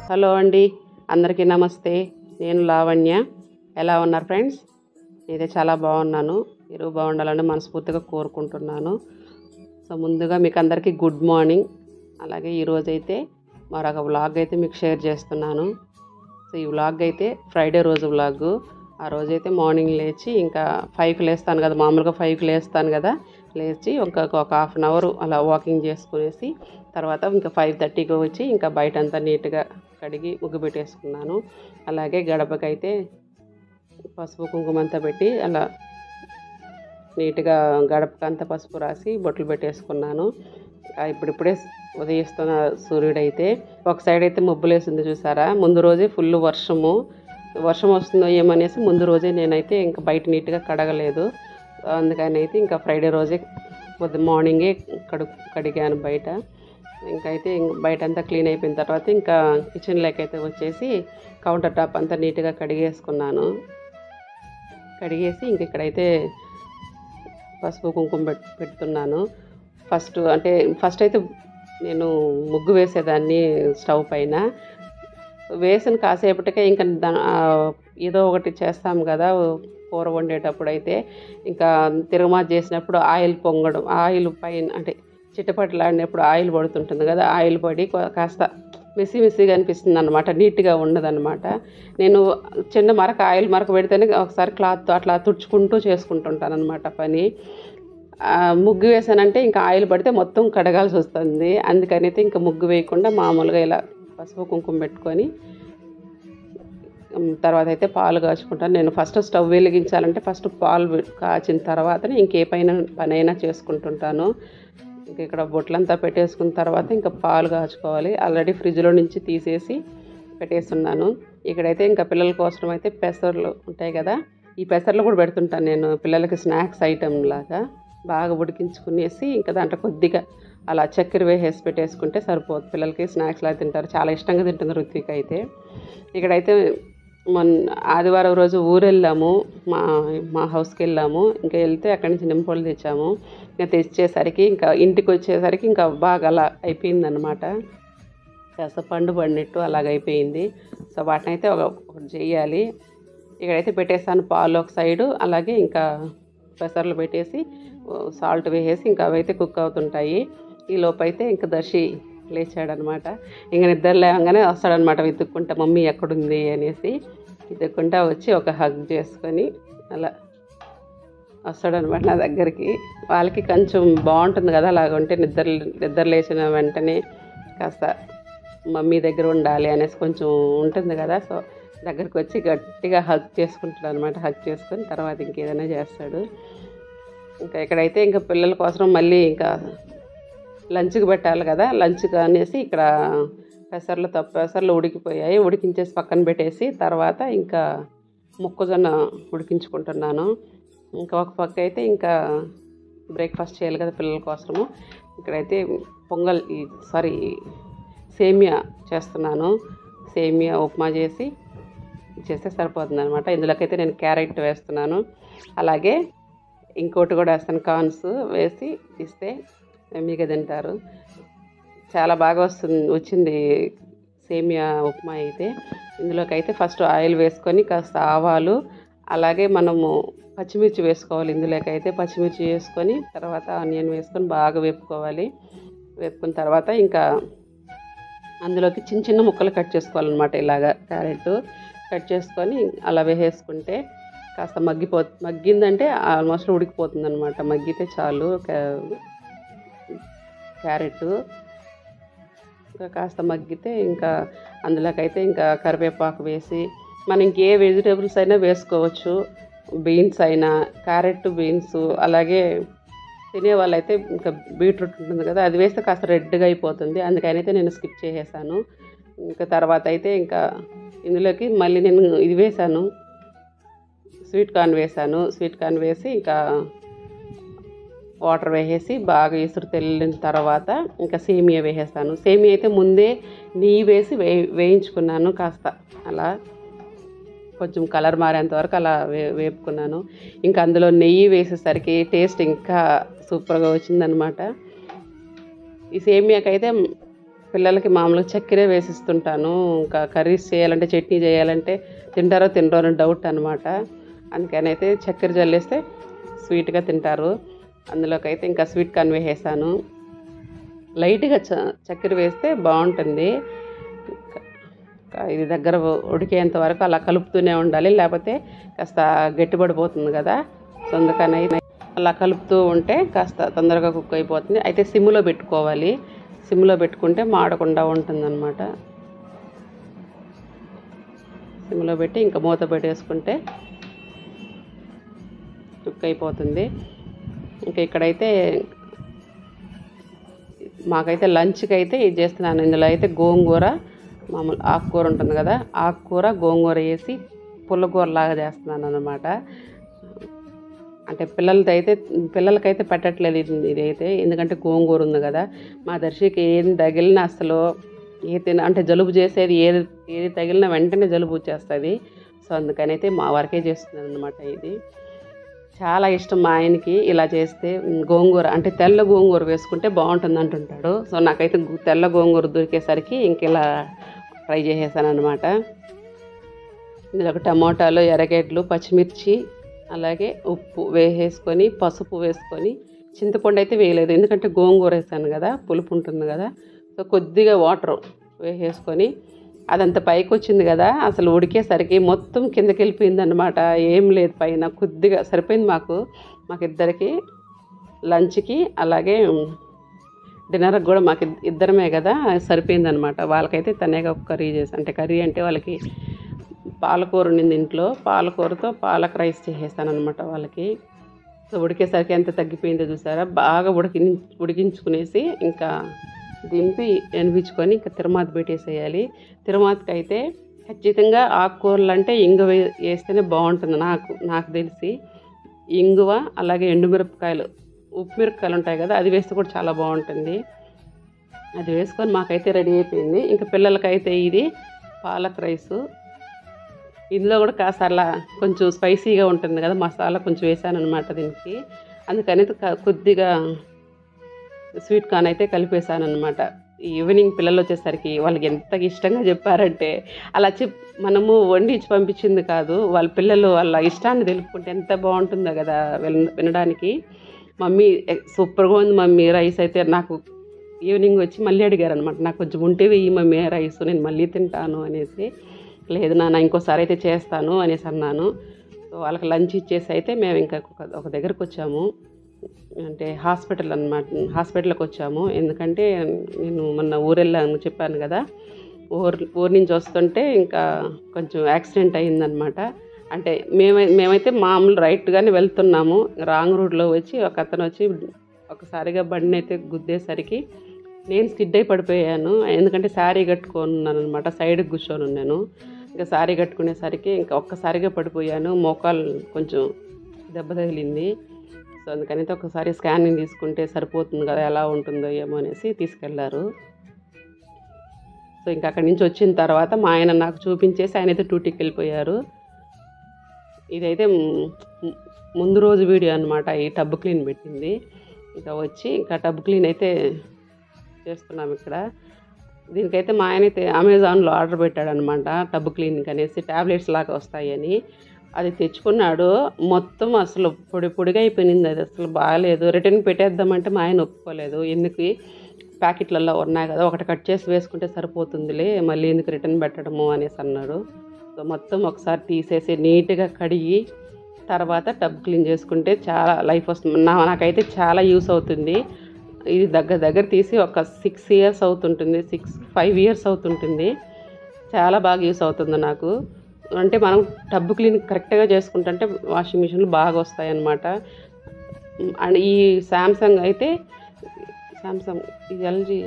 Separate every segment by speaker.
Speaker 1: hello అండి అందరికీ నమస్తే నేను లావణ్య ఎలా ఉన్నారు ఫ్రెండ్స్ నేనైతే చాలా బాగున్నాను మీరు బాగుండాలని మనస్ఫూర్తిగా కోరుకుంటున్నాను సో ముందుగా మీకు అందరికీ గుడ్ మార్నింగ్ అలాగే ఈరోజైతే మరొక వ్లాగ్ అయితే మీకు షేర్ చేస్తున్నాను సో ఈ వ్లాగ్ అయితే ఫ్రైడే రోజు వ్లాగ్ ఆ రోజైతే మార్నింగ్ లేచి ఇంకా ఫైవ్కి లేస్తాను కదా మామూలుగా ఫైవ్కి లేస్తాను కదా లేచి ఒక ఒక హాఫ్ అన్ అవర్ అలా వాకింగ్ చేసుకునేసి తర్వాత ఇంకా ఫైవ్ థర్టీకి వచ్చి ఇంకా బయట అంతా నీట్గా కడిగి ముగ్గు పెట్టేసుకున్నాను అలాగే గడపకైతే పసుపు కుంకుమ అంతా పెట్టి అలా నీట్గా గడపకంతా పసుపు రాసి బొట్లు పెట్టేసుకున్నాను ఆ ఇప్పుడిప్పుడే ఉదయిస్తున్న సూర్యుడైతే ఒక సైడ్ అయితే మబ్బులేసింది చూసారా ముందు రోజే ఫుల్ వర్షము వర్షం వస్తుందో ఏమనేసి ముందు రోజే నేనైతే ఇంకా బయట నీట్గా కడగలేదు అందుకని అయితే ఇంకా ఫ్రైడే రోజే పొద్దు మార్నింగే కడు కడిగాను బయట ఇంకైతే ఇంక బయట అంతా క్లీన్ అయిపోయిన తర్వాత ఇంకా కిచెన్లోకి అయితే వచ్చేసి కౌంటర్ టాప్ అంతా నీట్గా కడిగేసుకున్నాను కడిగేసి ఇంక ఇక్కడైతే పసుపు కుంకుమ పెట్ పెడుతున్నాను ఫస్ట్ అంటే ఫస్ట్ అయితే నేను ముగ్గు వేసేదాన్ని స్టవ్ పైన వేసిన కాసేపటికే ఇంకా దా- ఆ, ఏదో ఒకటి చేస్తాం కదా కూర వండేటప్పుడు అయితే ఇంకా తిరుగుమాత చేసినప్పుడు ఆయిల్ పొంగడం ఆయిల్ పైన అంటే చిట్టపట్లాడినప్పుడు ఆయిల్ పడుతుంటుంది కదా ఆయిల్ పడి కొ- కాస్త మెస్సి మెస్సిగా అనిపిస్తుంది అనమాట నీట్గా ఉండదన్నమాట నేను చిన్న మరక ఆయిల్ మరక పెడితేనే ఒకసారి క్లాత్ అట్లా తుడుచుకుంటూ చేసుకుంటుంటాను అనమాట పని ఆ, ముగ్గు వేసానంటే ఇంకా ఆయిల్ పడితే మొత్తం కడగాల్సి వస్తుంది అందుకని అయితే ఇంకా ముగ్గు వేయకుండా మామూలుగా ఇలా పసుపు కుంకుమ పెట్టుకొని ఉమ్, తర్వాత అయితే పాలు కాచుకుంటాను నేను ఫస్ట్ స్టవ్ వెలిగించాలంటే ఫస్ట్ పాలు పె- కాచిన తర్వాతనే ఇంకే పైన పని అయినా చేసుకుంటుంటాను ఇంక ఇక్కడ బొట్లంతా పెట్టేసుకున్న తర్వాత ఇంకా పాలు కాచుకోవాలి ఆల్రెడీ ఫ్రిడ్జ్లో నుంచి తీసేసి పెట్టేస్తున్నాను ఇక్కడైతే ఇంకా పిల్లల కోసం అయితే పెసర్లు ఉంటాయి కదా ఈ పెసర్లు కూడా పెడుతుంటాను నేను పిల్లలకి స్నాక్స్ ఐటమ్ లాగా బాగా ఉడికించుకునేసి ఇంకా దాంట్లో కొద్దిగా అలా చక్కెర వేసేసి పెట్టేసుకుంటే సరిపోదు పిల్లలకి స్నాక్స్ లాగా తింటారు చాలా ఇష్టంగా తింటుంది రుత్విక్ అయితే ఇక్కడైతే మొన్న ఆదివారం రోజు ఊరు వెళ్ళాము మా మా హౌస్కి వెళ్ళాము ఇంకా వెళ్తే అక్కడి నుంచి నింపలు తెచ్చాము ఇంకా తెచ్చేసరికి ఇంకా ఇంటికి వచ్చేసరికి ఇంకా బాగా అలా అయిపోయిందనమాట కాస్త పండు పడినట్టు అలాగైపోయింది సో వాటిని అయితే ఒక ఒకటి చేయాలి ఇక్కడైతే పెట్టేస్తాను పాలు ఒక సైడు అలాగే ఇంకా పెసర్లు పెట్టేసి సాల్ట్ వేసేసి ఇంకా అవైతే కుక్ అవుతుంటాయి ఈ లోపు అయితే ఇంకా దర్శి లేచాడనమాట ఇంకా నిద్ర లేవగానే వస్తాడనమాట వెతుక్కుంటా మమ్మీ ఎక్కడుంది అనేసి వెతుక్కుంటా వచ్చి ఒక హగ్ చేసుకొని అలా వస్తాడనమాట నా దగ్గరికి వాళ్ళకి కొంచెం బాగుంటుంది కదా అలాగ ఉంటే నిద్ర నిద్ర లేచిన వెంటనే కాస్త మమ్మీ దగ్గర ఉండాలి అనేసి కొంచెం ఉంటుంది కదా సో దగ్గరికి వచ్చి గట్టిగా హగ్ చేసుకుంటాడు అనమాట హగ్ చేసుకొని తర్వాత ఇంకేదైనా చేస్తాడు ఇంకా ఇక్కడైతే ఇంకా పిల్లల కోసం మళ్ళీ ఇంకా లంచ్కి పెట్టాలి కదా లంచ్కి అనేసి ఇక్కడ పెసర్లు తప్ప పెసర్లు ఉడికిపోయాయి ఉడికించేసి పక్కన పెట్టేసి తర్వాత ఇంకా మొక్కజొన్న ఉడికించుకుంటున్నాను ఇంకా ఒక పక్క అయితే ఇంకా బ్రేక్ఫాస్ట్ చేయాలి కదా పిల్లల కోసము ఇక్కడైతే పొంగల్ సారీ సేమియా చేస్తున్నాను సేమియా ఉప్మా చేసి చేస్తే సరిపోతుంది అనమాట ఇందులోకైతే నేను క్యారెట్ వేస్తున్నాను అలాగే ఇంకోటి కూడా వేస్తాను కార్న్స్ వేసి ఇస్తే ఎమ్మిగా తింటారు చాలా బాగా వస్తుంది వచ్చింది సేమియా ఉప్మా అయితే ఇందులోకి అయితే ఫస్ట్ ఆయిల్ వేసుకొని కాస్త ఆవాలు అలాగే మనము పచ్చిమిర్చి వేసుకోవాలి ఇందులోకి అయితే పచ్చిమిర్చి వేసుకొని తర్వాత ఆనియన్ వేసుకొని బాగా వేపుకోవాలి వేపుకున్న తర్వాత ఇంకా అందులోకి చిన్న చిన్న ముక్కలు కట్ చేసుకోవాలన్నమాట ఇలాగా క్యారెట్ కట్ చేసుకొని అలా వేసేసుకుంటే కాస్త మగ్గిపో మగ్గిందంటే ఆల్మోస్ట్ ఉడికిపోతుంది అనమాట మగ్గితే చాలు క్యా- క్యారెట్ ఇంకా కాస్త మగ్గితే ఇంకా అందులోకైతే ఇంకా కరివేపాకు వేసి మనం ఇంకే వెజిటేబుల్స్ అయినా వేసుకోవచ్చు బీన్స్ అయినా క్యారెట్ బీన్స్ అలాగే తినే వాళ్ళైతే ఇంకా బీట్రూట్ ఉంటుంది కదా అది వేస్తే కాస్త రెడ్గా అయిపోతుంది అందుకని అయితే నేను స్కిప్ చేసేసాను ఇంకా తర్వాత అయితే ఇంకా ఇందులోకి మళ్ళీ నేను ఇది వేసాను స్వీట్ కార్న్ వేసాను స్వీట్ కార్న్ వేసి ఇంకా వాటర్ వేసేసి బాగా ఇసురు తెల్లిన తర్వాత ఇంకా సేమియా వేసేస్తాను సేమియా అయితే ముందే నెయ్యి వేసి వే వేయించుకున్నాను కాస్త అలా కొంచెం కలర్ మారేంత వరకు అలా వే వేపుకున్నాను ఇంకా అందులో నెయ్యి వేసేసరికి టేస్ట్ ఇంకా సూపర్గా వచ్చిందనమాట ఈ సేమియాకైతే పిల్లలకి మామూలుగా చక్కెర వేసిస్తుంటాను ఇంకా కర్రీస్ చేయాలంటే చట్నీ చేయాలంటే తింటారో తినరో అని డౌట్ అనమాట అందుకని అయితే చక్కెర జల్లేస్తే స్వీట్గా తింటారు అందులోకి అయితే ఇంకా స్వీట్ కార్న్ వేసేసాను లైట్గా చ చక్కెర వేస్తే బాగుంటుంది ఇంకా ఇది దగ్గర ఉడికేంత వరకు అలా కలుపుతూనే ఉండాలి లేకపోతే కాస్త గట్టిపడిపోతుంది కదా సో అందుకని అయితే అలా కలుపుతూ ఉంటే కాస్త తొందరగా కుక్ అయిపోతుంది అయితే సిమ్లో పెట్టుకోవాలి సిమ్లో పెట్టుకుంటే మాడకుండా ఉంటుందన్నమాట సిమ్లో పెట్టి ఇంకా మూత పెట్టేసుకుంటే కుక్ అయిపోతుంది ఇంకా ఇక్కడైతే మాకైతే లంచ్కి అయితే ఇది చేస్తున్నాను ఇందులో అయితే గోంగూర మామూలు ఆకుకూర ఉంటుంది కదా ఆకుకూర గోంగూర వేసి పుల్లకూర లాగా చేస్తున్నాను అనమాట అంటే పిల్లలతో అయితే పిల్లలకైతే పెట్టట్లేదు ఇది ఇదైతే ఎందుకంటే గోంగూర ఉంది కదా మా దర్శికి ఏది తగిలినా అసలు ఏ తిన అంటే జలుబు చేసేది ఏది ఏది తగిలినా వెంటనే జలుబు వచ్చేస్తుంది సో అందుకని అయితే మా వరకే చేస్తున్నాను అనమాట ఇది చాలా ఇష్టం మా ఆయనకి ఇలా చేస్తే ఉమ్, గోంగూర అంటే తెల్ల గోంగూర వేసుకుంటే బాగుంటుంది అంటుంటాడు సో నాకైతే గు- తెల్ల గోంగూర దొరికేసరికి ఇంక ఇలా ట్రై చేసేసాను అనమాట ఇందులో ఒక టమోటాలు ఎర్రగడ్డలు పచ్చిమిర్చి అలాగే ఉప్పు వేసేసుకొని పసుపు వేసుకొని చింతపండు అయితే వేయలేదు ఎందుకంటే గోంగూర వేసాను కదా పులుపు ఉంటుంది కదా సో కొద్దిగా వాటర్ వేసేసుకొని అదంతా పైకి వచ్చింది కదా అసలు ఉడికేసరికి మొత్తం కిందకి వెళ్ళిపోయింది అనమాట ఏం లేదు పైన కొద్దిగా సరిపోయింది మాకు మాకిద్దరికి లంచ్కి అలాగే డిన్నర్కి కూడా మాకు ఇద్- ఇద్దరమే కదా సరిపోయింది అనమాట వాళ్ళకైతే తనేగా ఒక కర్రీ చేసి అంటే కర్రీ అంటే వాళ్ళకి పాలకూర ఉండింది ఇంట్లో పాలకూరతో పాలక్ రైస్ చేసేస్తాను అనమాట వాళ్ళకి సో ఉడికేసరికి ఎంత తగ్గిపోయిందో చూసారా బాగా ఉడికి ఉడికించుకునేసి ఇంకా దింపి ఎనిపించుకొని ఇంకా తిరుమాత పెట్టేసేయాలి తిరుమాతకి అయితే ఖచ్చితంగా ఆకుకూరలు అంటే ఇంగువ వే- వేస్తేనే బాగుంటుంది నాకు నాకు తెలిసి ఇంగువ అలాగే ఎండుమిరపకాయలు ఉప్పు మిరపకాయలు ఉంటాయి కదా అది వేస్తే కూడా చాలా బాగుంటుంది అది వేసుకొని మాకైతే రెడీ అయిపోయింది ఇంకా పిల్లలకైతే ఇది పాలక్ రైసు ఇందులో కూడా కాస్త అలా కొంచెం స్పైసీగా ఉంటుంది కదా మసాలా కొంచెం వేసాను అనమాట దీనికి అందుకని క- కొద్దిగా స్వీట్ కార్న్ అయితే కలిపేశాను అనమాట ఈవినింగ్ పిల్లలు వచ్చేసరికి వాళ్ళకి ఎంత ఇష్టంగా చెప్పారంటే అలా చెప్ మనము వండించి పంపించింది కాదు వాళ్ళ పిల్లలు వాళ్ళ ఇష్టాన్ని తెలుపుకుంటే ఎంత బాగుంటుందో కదా విన- వినడానికి మమ్మీ ఎ- సూపర్గా ఉంది మమ్మీ రైస్ అయితే నాకు ఈవినింగ్ వచ్చి మళ్ళీ అడిగారు అనమాట నాకు కొంచెం ఉంటే వెయ్యి మమ్మీ రైస్ నేను మళ్ళీ తింటాను అనేసి లేదు నాన్న ఇంకోసారి అయితే చేస్తాను అనేసి అన్నాను సో వాళ్ళకి లంచ్ ఇచ్చేసి అయితే మేము ఇంకా ఒక- ఒక దగ్గరకు వచ్చాము అంటే హాస్పిటల్ అనమాట హాస్పిటల్కి వచ్చాము ఎందుకంటే నేను మొన్న ఊరెళ్ళాను చెప్పాను కదా ఊరు ఊరు నుంచి వస్తుంటే ఇంకా కొంచెం యాక్సిడెంట్ అయిందనమాట అంటే మేమై మేమైతే మామూలు రైట్గానే వెళ్తున్నాము రాంగ్ రూట్లో వచ్చి ఒక అతను వచ్చి ఒకసారిగా బండిని అయితే గుద్దేసరికి నేను స్కిడ్ అయి పడిపోయాను ఎందుకంటే శారీ కట్టుకున్నాను అనమాట సైడ్కి కూర్చొని ఉన్నాను ఇంకా శారీ కట్టుకునేసరికి ఇంకా ఒక్కసారిగా పడిపోయాను మోకాలు కొంచెం దెబ్బ తగిలింది సో అందుకని అయితే ఒకసారి స్కానింగ్ తీసుకుంటే సరిపోతుంది కదా ఎలా ఉంటుందో ఏమో అనేసి తీసుకెళ్లారు సో ఇంకా అక్కడి నుంచి వచ్చిన తర్వాత మా ఆయన నాకు చూపించేసి ఆయన అయితే డ్యూటీకి వెళ్ళిపోయారు ఇదైతే మ్- మ్- ముందు రోజు వీడియో అనమాట ఈ టబ్ క్లీన్ పెట్టింది ఇంకా వచ్చి ఇంకా టబ్ క్లీన్ అయితే చేస్తున్నాం ఇక్కడ దీనికైతే మా ఆయన అయితే అమెజాన్లో ఆర్డర్ పెట్టాడనమాట టబ్ క్లీనింగ్ అనేసి ట్యాబ్లెట్స్ లాగా వస్తాయని అది తెచ్చుకున్నాడు మొత్తం అసలు పొడి పొడిగా అయిపోయింది అది అసలు బాగాలేదు రిటర్న్ పెట్టేద్దామంటే మా ఆయన ఒప్పుకోలేదు ఎందుకు ప్యాకెట్లలో ఉన్నాయి కదా ఒకటి కట్ చేసి వేసుకుంటే సరిపోతుందిలే మళ్ళీ ఎందుకు రిటర్న్ పెట్టడము అనేసి అన్నాడు సో మొత్తం ఒకసారి తీసేసి నీట్గా కడిగి తర్వాత టబ్ క్లీన్ చేసుకుంటే చాలా లైఫ్ వస్తుంది నా నాకైతే చాలా యూస్ అవుతుంది ఇది దగ్గర దగ్గర తీసి ఒక సిక్స్ ఇయర్స్ అవుతుంటుంది సిక్స్ ఫైవ్ ఇయర్స్ అవుతుంటుంది చాలా బాగా యూస్ అవుతుంది నాకు అంటే మనం టబ్ క్లీన్ కరెక్ట్గా చేసుకుంటుంటే వాషింగ్ మిషన్లు బాగా వస్తాయి అన్నమాట అండ్ ఈ శాంసంగ్ అయితే శాంసంగ్ ఇది ఎల్జీ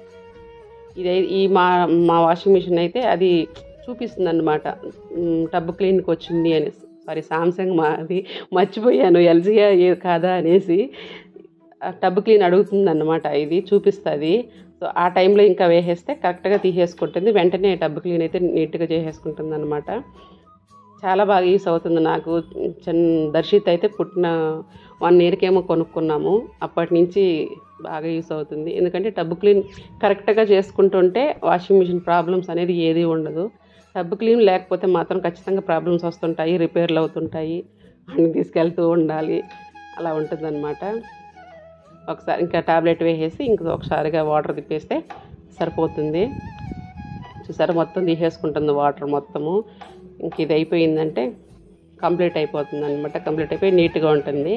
Speaker 1: ఇది ఈ మా మా వాషింగ్ మిషన్ అయితే అది చూపిస్తుంది అనమాట టబ్ క్లీన్కి వచ్చింది అని సారీ సామ్సంగ్ మా అది మర్చిపోయాను ఎల్జీయా ఏ కాదా అనేసి టబ్ క్లీన్ అడుగుతుంది అనమాట ఇది చూపిస్తుంది సో ఆ టైంలో ఇంకా వేసేస్తే కరెక్ట్గా తీసేసుకుంటుంది వెంటనే టబ్ క్లీన్ అయితే నీట్గా చేసేసుకుంటుంది అనమాట చాలా బాగా యూస్ అవుతుంది నాకు చిన్న దర్శిత్ అయితే పుట్టిన వన్ ఇయర్కి ఏమో కొనుక్కున్నాము అప్పటి నుంచి బాగా యూస్ అవుతుంది ఎందుకంటే టబ్ క్లీన్ కరెక్ట్గా చేసుకుంటుంటే వాషింగ్ మిషన్ ప్రాబ్లమ్స్ అనేది ఏది ఉండదు టబ్ క్లీన్ లేకపోతే మాత్రం ఖచ్చితంగా ప్రాబ్లమ్స్ వస్తుంటాయి రిపేర్లు అవుతుంటాయి అన్ని తీసుకెళ్తూ ఉండాలి అలా ఉంటుందన్నమాట ఒకసారి ఇంకా టాబ్లెట్ వేసేసి ఇంక ఒకసారిగా వాటర్ తిప్పేస్తే సరిపోతుంది చూసారా మొత్తం తీసేసుకుంటుంది వాటర్ మొత్తము ఇంక ఇది అయిపోయిందంటే కంప్లీట్ అయిపోతుంది అనమాట కంప్లీట్ అయిపోయి నీట్గా ఉంటుంది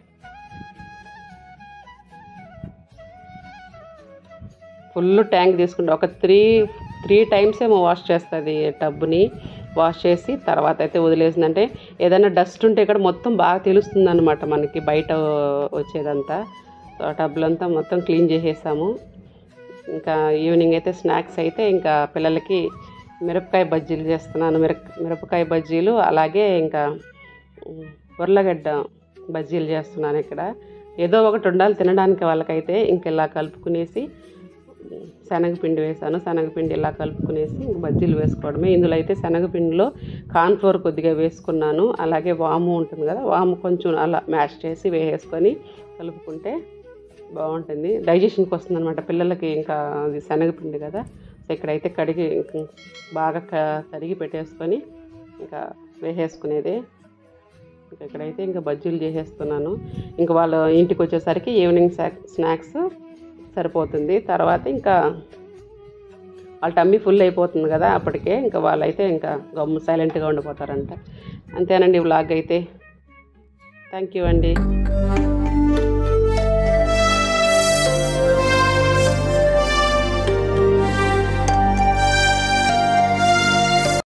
Speaker 1: ఫుల్ ట్యాంక్ తీసుకుంటే ఒక త్రీ త్రీ టైమ్స్ ఏమో వాష్ చేస్తుంది టబ్ని వాష్ చేసి తర్వాత అయితే వదిలేసిందంటే ఏదైనా డస్ట్ ఉంటే ఇక్కడ మొత్తం బాగా తెలుస్తుంది అనమాట మనకి బయట వచ్చేదంతా సో ఆ టబ్లంతా మొత్తం క్లీన్ చేసేసాము ఇంకా ఈవినింగ్ అయితే స్నాక్స్ అయితే ఇంకా పిల్లలకి మిరపకాయ బజ్జీలు చేస్తున్నాను మిరప మిరపకాయ బజ్జీలు అలాగే ఇంకా ఉమ్, ఉర్లగడ్డ బజ్జీలు చేస్తున్నాను ఇక్కడ ఏదో ఒకటి ఉండాలి తినడానికి వాళ్ళకైతే ఇంక ఇలా కలుపుకునేసి ఉమ్, శనగపిండి వేసాను శనగపిండి ఇలా కలుపుకునేసి ఇంక బజ్జీలు వేసుకోవడమే ఇందులో అయితే శనగపిండిలో కార్న్ఫ్లోర్ కొద్దిగా వేసుకున్నాను అలాగే వాము ఉంటుంది కదా వాము కొంచెం అలా మ్యాష్ చేసి వేసేసుకొని కలుపుకుంటే బాగుంటుంది డైజెషన్కి వస్తుంది అనమాట పిల్లలకి ఇంకా అది శనగపిండి కదా సో ఇక్కడైతే కడిగి ఇంక బాగా క- కడిగి పెట్టేసుకొని ఇంకా వేసేసుకునేది ఇంకా ఇక్కడైతే ఇంకా బజ్జీలు చేసేస్తున్నాను ఇంకా వాళ్ళు ఇంటికి వచ్చేసరికి ఈవినింగ్ స్నాక్స్ సరిపోతుంది తర్వాత ఇంకా వాళ్ళ టమ్మీ ఫుల్ అయిపోతుంది కదా అప్పటికే ఇంకా వాళ్ళైతే ఇంకా గమ్ము సైలెంట్గా ఉండిపోతారంట అంతేనండి వ్లాగ్ అయితే థ్యాంక్ యూ అండి